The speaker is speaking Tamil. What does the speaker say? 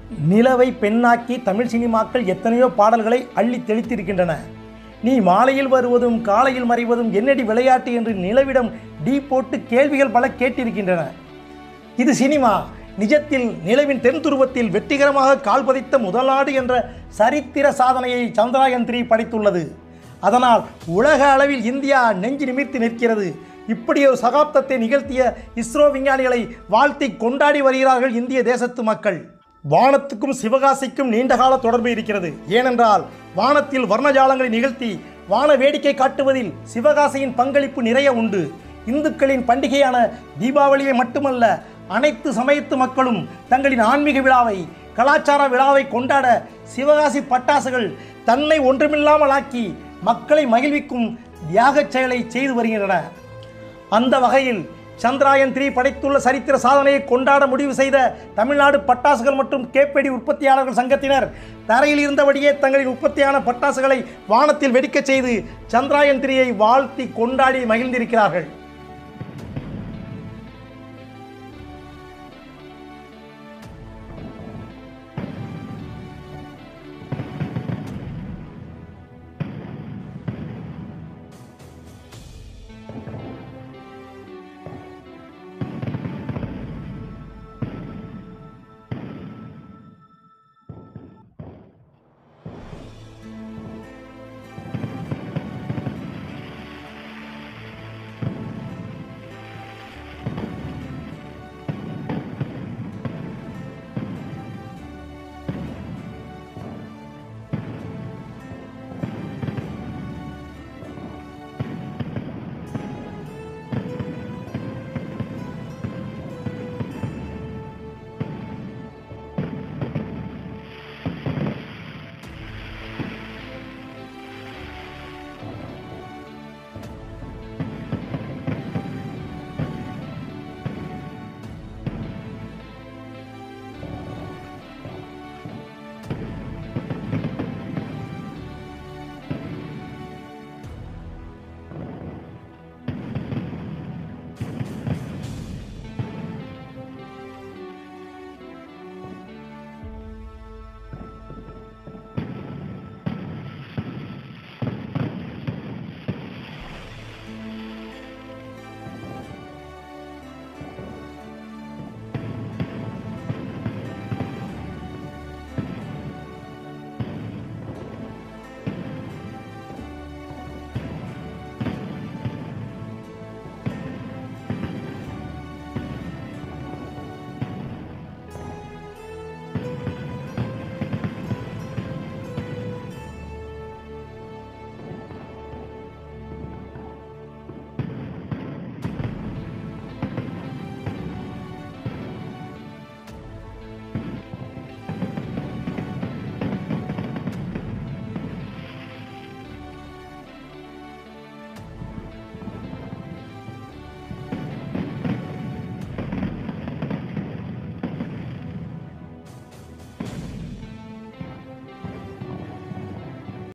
நிலவை பெண்ணாக்கி தமிழ் சினிமாக்கள் எத்தனையோ பாடல்களை அள்ளி தெளித்திருக்கின்றன நீ மாலையில் வருவதும் காலையில் மறைவதும் என்னடி விளையாட்டு என்று நிலவிடம் டீ போட்டு கேள்விகள் பல கேட்டிருக்கின்றன இது சினிமா நிஜத்தில் நிலவின் தென் துருவத்தில் வெற்றிகரமாக கால் பதித்த முதல் நாடு என்ற சரித்திர சாதனையை சந்திராயன் த்ரீ படைத்துள்ளது அதனால் உலக அளவில் இந்தியா நெஞ்சு நிமிர்த்தி நிற்கிறது இப்படி ஒரு சகாப்தத்தை நிகழ்த்திய இஸ்ரோ விஞ்ஞானிகளை வாழ்த்தி கொண்டாடி வருகிறார்கள் இந்திய தேசத்து மக்கள் வானத்துக்கும் சிவகாசிக்கும் நீண்டகால தொடர்பு இருக்கிறது ஏனென்றால் வானத்தில் வர்ணஜாலங்களை நிகழ்த்தி வான வேடிக்கை காட்டுவதில் சிவகாசியின் பங்களிப்பு நிறைய உண்டு இந்துக்களின் பண்டிகையான தீபாவளியை மட்டுமல்ல அனைத்து சமயத்து மக்களும் தங்களின் ஆன்மீக விழாவை கலாச்சார விழாவை கொண்டாட சிவகாசி பட்டாசுகள் தன்னை ஒன்றுமில்லாமல் ஆக்கி மக்களை மகிழ்விக்கும் தியாகச் செயலை செய்து வருகின்றன அந்த வகையில் சந்திராயன் த்ரீ படைத்துள்ள சரித்திர சாதனையை கொண்டாட முடிவு செய்த தமிழ்நாடு பட்டாசுகள் மற்றும் கேப்பேடி உற்பத்தியாளர்கள் சங்கத்தினர் தரையில் இருந்தபடியே தங்களின் உற்பத்தியான பட்டாசுகளை வானத்தில் வெடிக்கச் செய்து சந்திராயன் த்ரீயை வாழ்த்தி கொண்டாடி மகிழ்ந்திருக்கிறார்கள்